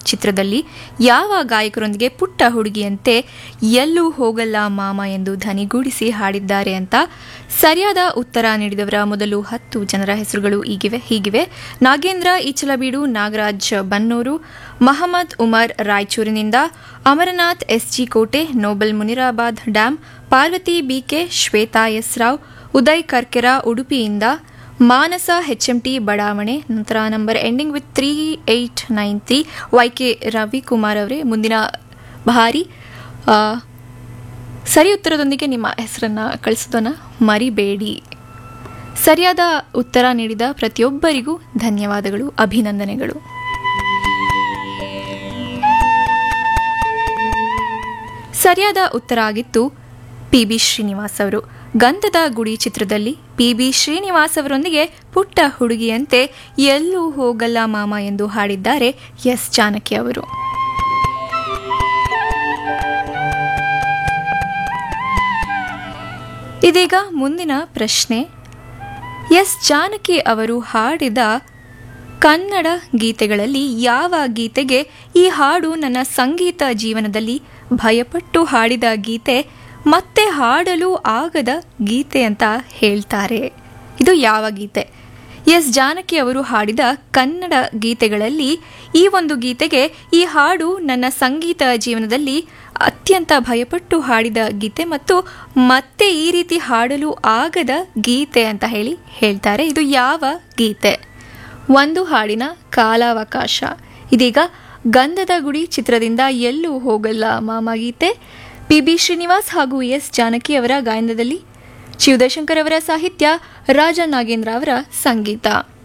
ಚಿತ್ರದಲ್ಲಿ ಯಾವ ಗಾಯಕರೊಂದಿಗೆ ಪುಟ್ಟ ಹುಡುಗಿಯಂತೆ ಎಲ್ಲೂ ಹೋಗಲ್ಲ ಮಾಮ ಎಂದು ಧನಿಗೂಡಿಸಿ ಹಾಡಿದ್ದಾರೆ ಅಂತ ಸರಿಯಾದ ಉತ್ತರ ನೀಡಿದವರ ಮೊದಲು ಹತ್ತು ಜನರ ಹೆಸರುಗಳು ಈಗಿವೆ ಹೀಗಿವೆ ನಾಗೇಂದ್ರ ಈಚಲಬೀಡು ನಾಗರಾಜ್ ಬನ್ನೂರು ಮಹಮ್ಮದ್ ಉಮರ್ ರಾಯಚೂರಿನಿಂದ Amarnath SG Kote Noble Munirabad dam Parvathi BK Shwetha S Rao Uday Karkera ಉಡುಪಿಯಿಂದ ಮಾನಸ ಹೆಚ್ಎಂಟಿ ಬಡಾವಣೆ ನಂತರ number ending with three eight nine three Y K Ravikumar ಅವರೇ ಮುಂದಿನ ಭಾರಿ ಆ, ಸರಿ ಉತ್ತರದೊಂದಿಗೆ ನಿಮ್ಮ ಹೆಸರನ್ನು ಕಳಿಸೋದನ್ನು ಮರಿಬೇಡಿ ಸರಿಯಾದ ಉತ್ತರ ನೀಡಿದ ಪ್ರತಿಯೊಬ್ಬರಿಗೂ ಧನ್ಯವಾದಗಳು ಅಭಿನಂದನೆಗಳು ಸರಿಯಾದ ಉತ್ತರ ಆಗಿತ್ತು ಪಿ ಬಿ ಶ್ರೀನಿವಾಸ್ ಅವರು ಗಂಧದ ಗುಡಿ ಚಿತ್ರದಲ್ಲಿ ಪಿ ಬಿ ಶ್ರೀನಿವಾಸ್ ಅವರೊಂದಿಗೆ ಪುಟ್ಟ ಹುಡುಗಿಯಂತೆ ಎಲ್ಲೂ ಹೋಗಲ್ಲ ಮಾಮ ಎಂದು ಹಾಡಿದ್ದಾರೆ ಎಸ್ ಜಾನಕಿ ಅವರು ಇದೀಗ ಮುಂದಿನ ಪ್ರಶ್ನೆ ಎಸ್ ಜಾನಕಿ ಅವರು ಹಾಡಿದ ಕನ್ನಡ ಗೀತೆಗಳಲ್ಲಿ ಯಾವ ಗೀತೆಗೆ ಈ ಹಾಡು ನನ್ನ ಸಂಗೀತ ಜೀವನದಲ್ಲಿ ಭಯಪಟ್ಟು ಹಾಡಿದ ಗೀತೆ ಮತ್ತೆ ಹಾಡಲು ಆಗದ ಗೀತೆ ಅಂತ ಹೇಳ್ತಾರೆ ಇದು ಯಾವ ಗೀತೆ ಎಸ್ ಜಾನಕಿ ಅವರು ಹಾಡಿದ ಕನ್ನಡ ಗೀತೆಗಳಲ್ಲಿ ಈ ಒಂದು ಗೀತೆಗೆ ಈ ಹಾಡು ನನ್ನ ಸಂಗೀತ ಜೀವನದಲ್ಲಿ ಅತ್ಯಂತ ಭಯಪಟ್ಟು ಹಾಡಿದ ಗೀತೆ ಮತ್ತು ಮತ್ತೆ ಈ ರೀತಿ ಹಾಡಲು ಆಗದ ಗೀತೆ ಅಂತ ಹೇಳಿ ಹೇಳ್ತಾರೆ ಇದು ಯಾವ ಗೀತೆ ಒಂದು ಹಾಡಿನ ಕಾಲಾವಕಾಶ ಇದೀಗ ಗಂಧದ ಗುಡಿ ಚಿತ್ರದಿಂದ ಎಲ್ಲೂ ಹೋಗಲ್ಲ ಮಾಮ ಗೀತೆ ಪಿ ಬಿ ಶ್ರೀನಿವಾಸ್ ಹಾಗೂ ಎಸ್ ಜಾನಕಿ ಅವರ ಗಾಯನದಲ್ಲಿ ಶಿವದಶಂಕರ್ ಅವರ ಸಾಹಿತ್ಯ ರಾಜ ನಾಗೇಂದ್ರ ಅವರ ಸಂಗೀತ